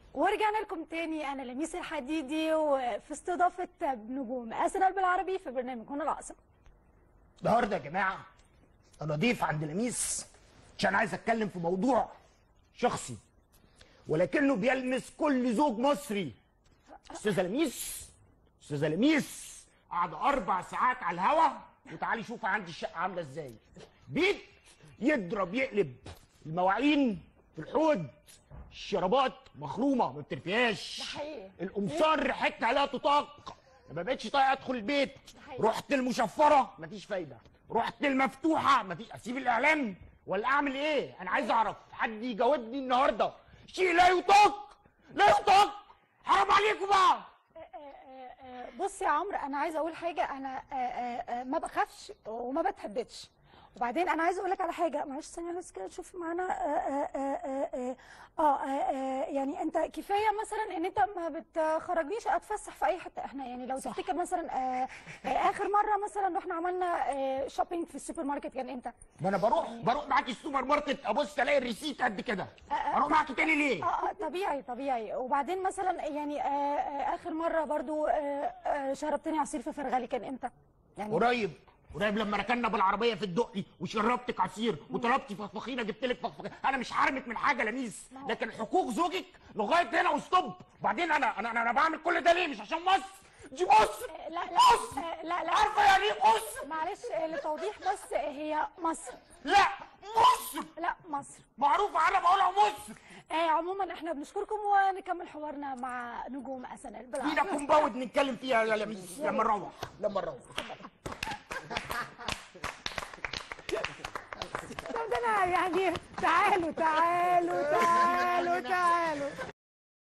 ورجعنا لكم تاني انا لميس الحديدي وفي استضافه نجوم اسنال بالعربي في برنامج هنا العاصمه النهارده يا جماعه انا ضيف عند لميس عشان عايز اتكلم في موضوع شخصي ولكنه بيلمس كل زوج مصري استاذه لميس استاذه لميس قاعده اربع ساعات على الهوا وتعالي شوفي عندي الشقه عامله ازاي بيت يضرب يقلب المواعين في الحوض الشرابات مخرومه ما بترفيهاش ده حقيقي. القمصان ريحتها لا تطاق ما بقتش طايق ادخل البيت حقيقي. رحت المشفره مفيش فايده رحت المفتوحه مفيش اسيب الاعلان ولا اعمل ايه انا عايز اعرف حد يجاوبني النهارده شيء لا يطاق لا يطاق حرام عليكم بقى آه، آه، آه، بص يا عمرو انا عايزه اقول حاجه انا آه، آه، آه، ما بخافش وما بتهددش وبعدين انا عايزه اقول لك على حاجه معلش ثانيه بس كده تشوف معانا آه، آه، آه، آه، اه آه، آه، يعني انت كفايه مثلا ان انت ما بتخرجنيش اتفسح في اي حته احنا يعني لو تفتكر مثلا آه، آه، اخر مره مثلا رحنا عملنا آه، شوبينج في السوبر ماركت كان امتى؟ ما انا بروح بروح معاكي السوبر ماركت ابص الاقي الريسيت قد كده اروح معاكي تاني ليه اه اه طبيعي طبيعي وبعدين مثلا يعني آه آه اخر مره برضو آه آه شربتني عصير في فرغلي كان امتى؟ يعني قريب قريب لما ركنا بالعربيه في الدقي وشربتك عصير وطلبتي فخفخينه جبت لك فخفخينه انا مش حارمك من حاجه لميس لكن حقوق زوجك لغايه هنا وستوب وبعدين انا انا انا بعمل كل ده ليه مش عشان مصر دي مصر لا لا مصر آه، لا لا عارفه يعني ايه مصر معلش آه، لتوضيح بس آه، هي مصر لا مصر لا مصر معروفه انا بقولها مصر آه عموما احنا بنشكركم ونكمل حوارنا مع نجوم اسنال فينا بالعربي كومباوند نتكلم فيها يا لميس لما نروح لما نروح طب ده انا يعني تعالوا تعالوا